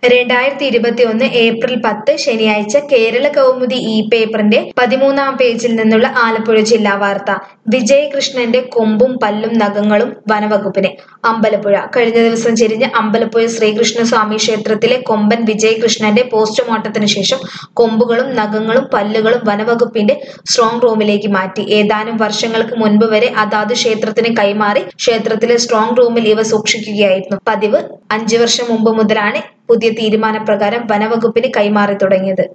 രണ്ടായിരത്തി ഇരുപത്തി ഒന്ന് ഏപ്രിൽ പത്ത് ശനിയാഴ്ച കേരള കൗമുദി ഇ പേപ്പറിന്റെ പതിമൂന്നാം പേജിൽ നിന്നുള്ള ആലപ്പുഴ ജില്ലാ വാർത്ത വിജയകൃഷ്ണന്റെ കൊമ്പും പല്ലും നഖങ്ങളും വനവകുപ്പിന് അമ്പലപ്പുഴ കഴിഞ്ഞ ദിവസം ചെരിഞ്ഞ അമ്പലപ്പുഴ ശ്രീകൃഷ്ണസ്വാമി ക്ഷേത്രത്തിലെ കൊമ്പൻ വിജയകൃഷ്ണന്റെ പോസ്റ്റ്മോർട്ടത്തിന് ശേഷം കൊമ്പുകളും നഖങ്ങളും പല്ലുകളും വനവകുപ്പിന്റെ സ്ട്രോങ് റൂമിലേക്ക് മാറ്റി ഏതാനും വർഷങ്ങൾക്ക് മുൻപ് വരെ അതാത് ക്ഷേത്രത്തിന് കൈമാറി ക്ഷേത്രത്തിലെ സ്ട്രോങ് റൂമിൽ ഇവ സൂക്ഷിക്കുകയായിരുന്നു പതിവ് അഞ്ചു വർഷം മുമ്പ് മുതലാണ് പുതിയ തീരുമാനപ്രകാരം വനവകുപ്പിന് കൈമാറി തുടങ്ങിയത്